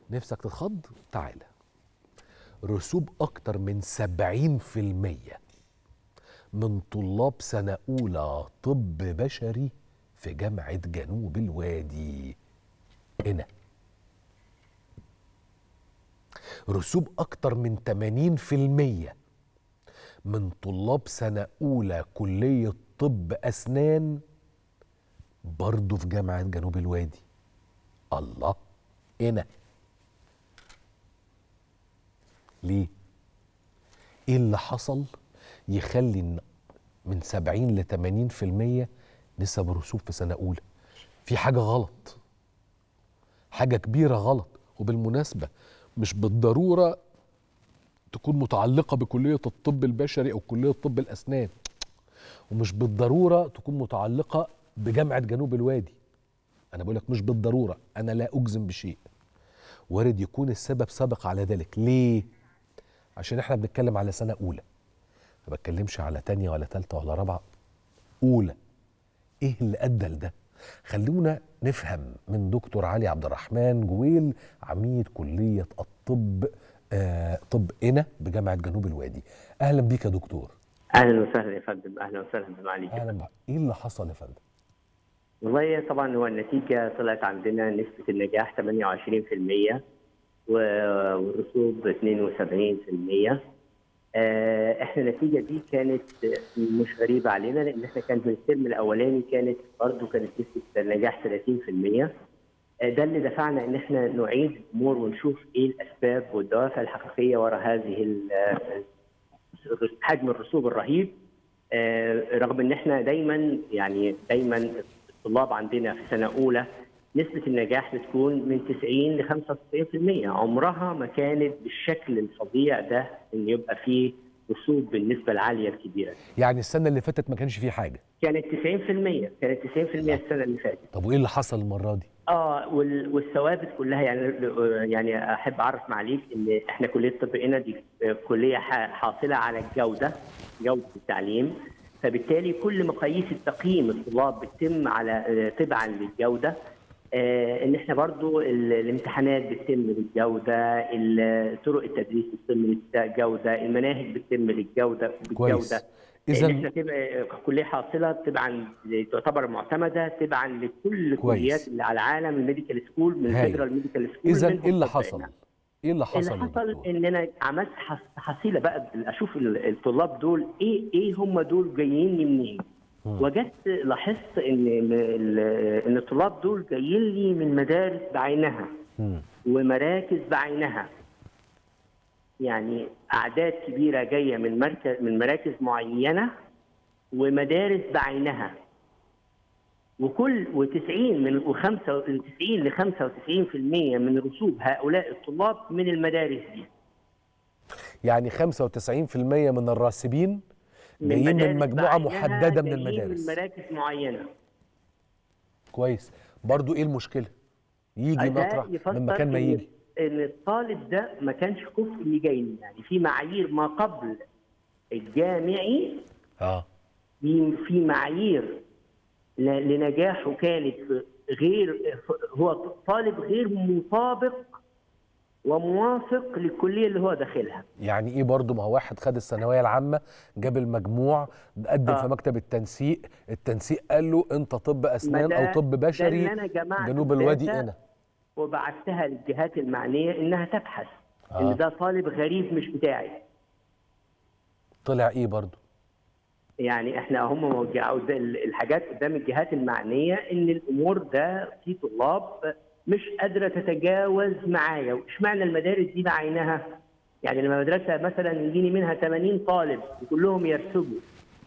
نفسك تتخض تعالى رسوب اكتر من 70% من طلاب سنه اولى طب بشري في جامعه جنوب الوادي هنا رسوب اكتر من 80% من طلاب سنه اولى كليه طب اسنان برضه في جامعه جنوب الوادي الله هنا ليه ايه اللي حصل يخلي إن من 70 ل 80% نسب رسوب في سنه اولى في حاجه غلط حاجه كبيره غلط وبالمناسبه مش بالضروره تكون متعلقه بكليه الطب البشري او كليه طب الاسنان ومش بالضروره تكون متعلقه بجامعه جنوب الوادي انا بقول لك مش بالضروره انا لا اجزم بشيء وارد يكون السبب سابق على ذلك ليه عشان احنا بنتكلم على سنه اولى ما بتكلمش على تانية ولا تالتة ولا رابعة أولى إيه اللي أدى لده؟ خلونا نفهم من دكتور علي عبد الرحمن جويل عميد كلية الطب آه طب إنا بجامعة جنوب الوادي أهلا بيك يا دكتور اهلا وسهلا يا فندم اهلا وسهلا بمعاليك أهلا بك إيه اللي حصل يا فندم؟ والله طبعا هو النتيجه طلعت عندنا نسبه النجاح 28% و- والرسوب 72% آه، احنا النتيجه دي كانت مش غريبه علينا لان احنا كان في الترم الاولاني كانت برضه كانت نسبه النجاح 30% آه، ده اللي دفعنا ان احنا نعيد الامور ونشوف ايه الاسباب والدوافع الحقيقيه وراء هذه ال- آه، حجم الرسوب الرهيب آه، رغم ان احنا دايما يعني دايما الطلاب عندنا في سنه اولى نسبه النجاح بتكون من 90 ل 95% عمرها ما كانت بالشكل الفظيع ده ان يبقى فيه رسوب بالنسبه العاليه الكبيره يعني السنة اللي فاتت ما كانش فيه حاجة كانت 90% كانت 90% السنه اللي فاتت طب وإيه اللي حصل المرة دي؟ اه وال- والثوابت كلها يعني يعني احب اعرف معاليك ان احنا كليه طب هنا دي كليه ح- حاصله على الجوده جوده التعليم فبالتالي كل مقاييس التقييم الطلاب بتتم على تبعا للجوده آه، ان احنا برضو ال- الامتحانات بتتم للجوده ال- طرق التدريس بتتم للجوده المناهج بتتم للجوده كويس. بالجوده إذا إن احنا تبقى كليه حاصله تبعا تعتبر معتمده تبعا لكل كويس. الكليات اللي على العالم الميديكال سكول من هايل. الفيدرال ميديكال سكول إذا منهم إيه اللي طب حصل؟ هنا. إيه اللي حصل اللي يا حصل دكتور؟ ان انا عملت حص- حصيله بقى اشوف ال- الطلاب دول ايه ايه هم دول جايين لي منين وجدت لاحظت ان ال- ان الطلاب دول جايين لي من مدارس بعينها مم. ومراكز بعينها يعني اعداد كبيره جايه من مركز من مراكز معينه ومدارس بعينها وكل و90 من و95 ل 95% من رسوب هؤلاء الطلاب من المدارس دي يعني 95% من الراسبين جايين من مدارس مجموعة بعينها محددة من جايين المدارس من مراكز معينه كويس برضو إيه المشكلة؟ يجي ده مطرح يفسر من مكان ما إن- يجي ان الطالب ده ما كانش كفء اللي جاي لي. يعني في معايير ما قبل الجامعي اه في في معايير ل- لنجاحه كانت غير هو طالب غير مطابق وموافق للكليه اللي هو داخلها يعني ايه برضو ما هو واحد خد الثانويه العامه جاب المجموع قدم آه. في مكتب التنسيق التنسيق قال له انت طب اسنان ما او ده- طب ده بشري اللي أنا جمعت جنوب الوادي الداتا هنا وبعتها للجهات المعنيه انها تبحث آه. ان ده طالب غريب مش بتاعي طلع ايه برضو يعني احنا هم موجعوا قد- الحاجات قدام الجهات المعنيه ان الامور ده في طلاب مش قادره تتجاوز معايا واشمعنى المدارس دي بعينها يعني لما مدرسه مثلا يجيني منها 80 طالب وكلهم يرسبوا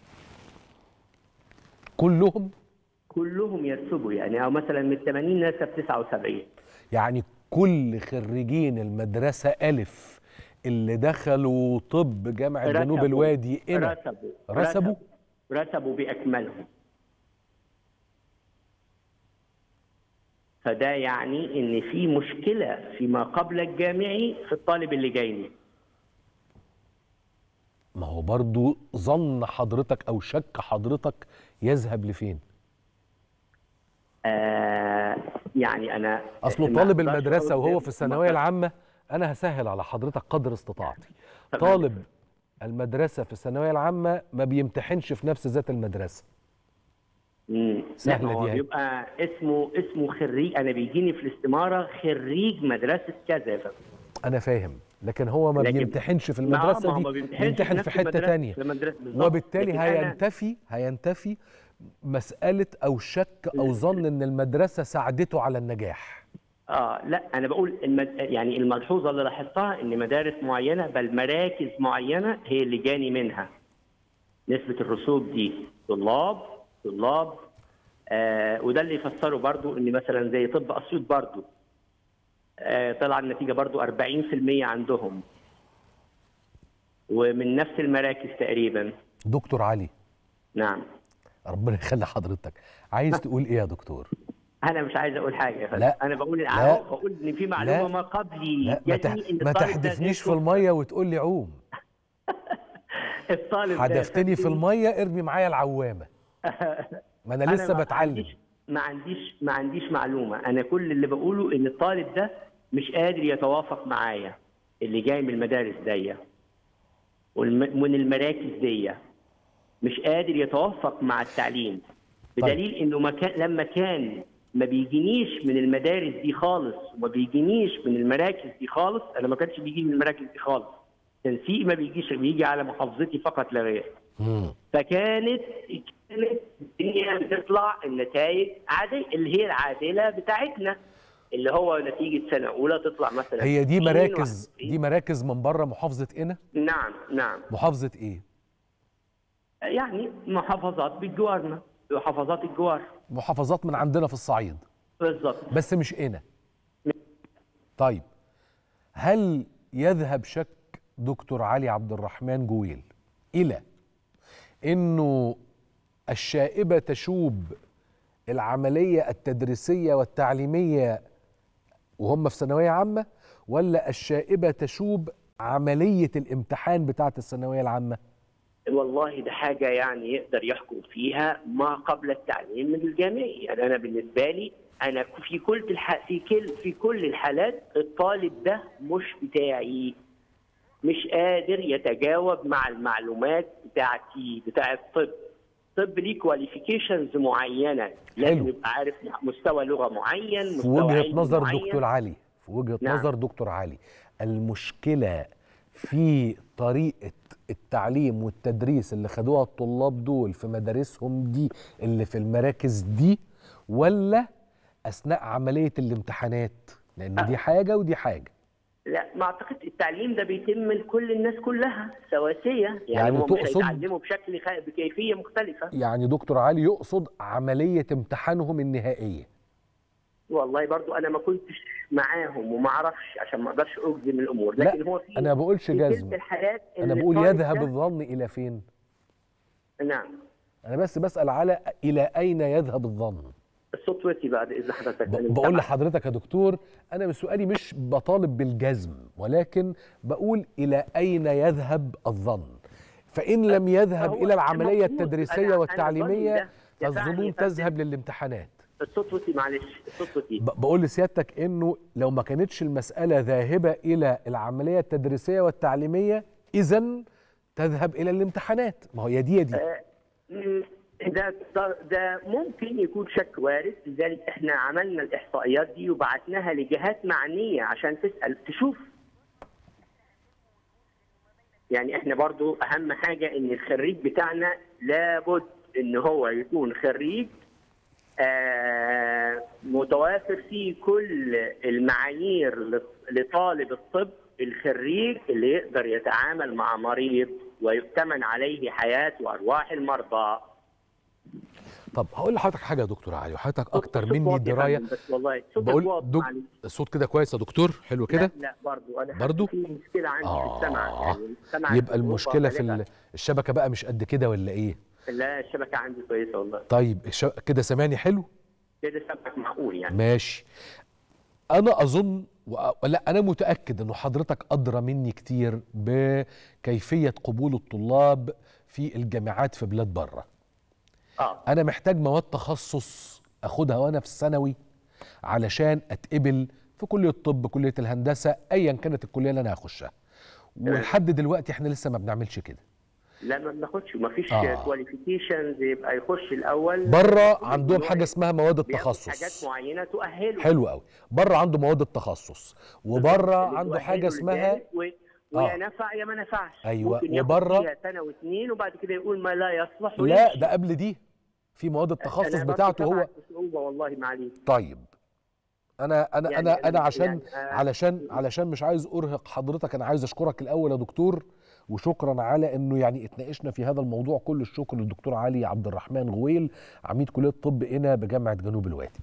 كلهم كلهم يرسبوا يعني او مثلا من 80 نسب 79 يعني كل خريجين المدرسه الف اللي دخلوا طب جامعه جنوب رسبوا- الوادي هنا رسبوا رسبوا؟ رسبوا باكملهم فده يعني ان في مشكله فيما قبل الجامعي في الطالب اللي جاي لي ما هو برضو ظن حضرتك او شك حضرتك يذهب لفين آه يعني انا اصله ما طالب أقدرش المدرسه أقول وهو غير- في الثانويه العامه انا هسهل على حضرتك قدر استطاعتي تمام. طالب المدرسه في الثانويه العامه ما بيمتحنش في نفس ذات المدرسه مم. سهلة لا، هو دي أهي. بيبقى اسمه اسمه خريج انا بيجيني في الاستماره خريج مدرسه كذا يا فندم. انا فاهم لكن هو ما لكن- بيمتحنش في ما- المدرسه ما هو دي ما بيمتحنش بيمتحن نفس في حته المدرسة- تانية المدرسة بالظبط. وبالتالي لكن أنا- هينتفي هينتفي مساله او شك او ظن ان المدرسه ساعدته على النجاح اه لا انا بقول المد... يعني الملحوظه اللي لاحظتها ان مدارس معينه بل مراكز معينه هي اللي جاني منها نسبه الرسوب دي طلاب طلاب آه وده اللي يفسره برضو ان مثلا زي طب اسيوط برضو آه طلع النتيجه برضو 40% عندهم ومن نفس المراكز تقريبا دكتور علي نعم ربنا يخلي حضرتك عايز تقول ايه يا دكتور انا مش عايز اقول حاجه يا فندم. لا. انا بقول لا. بقول ان في معلومه لا. ما قبلي لا ما, تح... جاتني إن ما الطالب ده تحدفنيش في غير الميه وتقول لي عوم الطالب ده حدفتني في يا فندم، الميه ارمي معايا العوامه ما انا لسه ما بتعلم عنديش ما عنديش ما عنديش معلومه انا كل اللي بقوله ان الطالب ده مش قادر يتوافق معايا اللي جاي من المدارس دي ومن المراكز دي مش قادر يتوافق مع التعليم بدليل انه ما كان لما كان ما بيجينيش من المدارس دي خالص وما بيجينيش من المراكز دي خالص انا ما كانش بيجي من المراكز دي خالص تنسيق ما بيجيش بيجي على محافظتي فقط لا غير مم. فكانت كانت الدنيا بتطلع النتائج عادية اللي هي العادله بتاعتنا اللي هو نتيجه سنه اولى تطلع مثلا هي دي 60 مراكز 61. دي مراكز من بره محافظه قنا نعم نعم محافظه ايه يعني محافظات بجوارنا محافظات الجوار محافظات من عندنا في الصعيد بالظبط بس مش قنا طيب هل يذهب شك دكتور علي عبد الرحمن جويل الى انه الشائبه تشوب العمليه التدريسيه والتعليميه وهم في ثانويه عامه ولا الشائبه تشوب عمليه الامتحان بتاعه الثانويه العامه والله ده حاجه يعني يقدر يحكم فيها ما قبل التعليم من الجامعي يعني انا بالنسبه لي انا في كل الح... في كل في كل الحالات الطالب ده مش بتاعي مش قادر يتجاوب مع المعلومات بتاعتي بتاع الطب طب ليه كواليفيكيشنز معينه لازم حلو. يبقى عارف مستوى لغه معين في مستوى وجهه علمي نظر معين. دكتور علي في وجهه نعم. نظر دكتور علي المشكله في طريقه التعليم والتدريس اللي خدوها الطلاب دول في مدارسهم دي اللي في المراكز دي ولا اثناء عمليه الامتحانات لان دي حاجه ودي حاجه لا ما اعتقد التعليم ده بيتم لكل الناس كلها سواسيه يعني, يعني هم مش تقصد- هيتعلموا بشكل خ... بكيفيه مختلفه يعني دكتور علي يقصد عمليه امتحانهم النهائيه والله برضو انا ما كنتش معاهم وما اعرفش عشان ما اقدرش اجزم الامور لا، لكن هو في انا بقولش في جزم تلك الحالات انا اللي بقول الطالب يذهب ده- الظن الى فين نعم انا بس بسال على الى اين يذهب الظن الصوت وطي بعد اذن حضرتك أنا ب- بقول متابع. لحضرتك يا دكتور انا من سؤالي مش بطالب بالجزم ولكن بقول الى اين يذهب الظن فان لم يذهب فهو الى العمليه المفروض التدريسيه أنا- أنا ظني والتعليميه ده دفعني فالظنون يا فندم. تذهب للامتحانات الصوت وطي معلش الصوت وطي ب- بقول لسيادتك انه لو ما كانتش المساله ذاهبه الى العمليه التدريسيه والتعليميه اذا تذهب الى الامتحانات ما هو يا دي يا دي مم، ده ده- ده ممكن يكون شك وارد لذلك احنا عملنا الاحصائيات دي وبعتناها لجهات معنيه عشان تسال تشوف يعني احنا برضو اهم حاجه ان الخريج بتاعنا لابد ان هو يكون خريج آه، متوافر فيه كل المعايير لط- لطالب الطب الخريج اللي يقدر يتعامل مع مريض ويؤتمن عليه حياه وارواح المرضى طب هقول لحضرتك حاجه يا دكتور علي وحضرتك اكتر صوت مني واطي يا درايه فندم، بس والله صوتك بقول واطي دك... معلش. الصوت كده كويس يا دكتور حلو كده لا, لا برضو انا حاسس برضو؟ في مشكله عندي في السمع آه يعني السمع يبقى صعوبة المشكله في بالغة. ال- الشبكه بقى مش قد كده ولا ايه لا الشبكه عندي كويسه والله طيب الش... كده سامعني حلو كده سمعك معقول يعني ماشي انا اظن و... لا انا متاكد انه حضرتك ادرى مني كتير بكيفيه قبول الطلاب في الجامعات في بلاد بره اه انا محتاج مواد تخصص اخدها وانا في الثانوي علشان اتقبل في كليه الطب كليه الهندسه ايا كانت الكليه اللي انا هخشها ولحد دلوقتي احنا لسه ما بنعملش كده لا ما بناخدش ما فيش آه. كواليفيكيشنز يبقى يخش الاول بره عندهم حاجه اسمها مواد بياخد التخصص حاجات معينه تؤهله حلو قوي بره عنده مواد التخصص وبره اللي عنده تؤهله حاجه اسمها لذلك و... ويا نفع يا ما نفعش أيوة، ممكن ياخد وبره- فيها سنه واثنين وبعد كده يقول ما لا يصلح لا ويمشي. ده قبل دي في مواد التخصص أنا برضه بتاعته هو سمعت بصعوبه والله معلش طيب انا انا يعني انا أنا انا عشان يعني، آه، علشان علشان مش عايز ارهق حضرتك انا عايز اشكرك الاول يا دكتور وشكرا على انه يعني اتناقشنا في هذا الموضوع كل الشكر للدكتور علي عبد الرحمن غويل عميد كليه الطب هنا بجامعه جنوب الوادي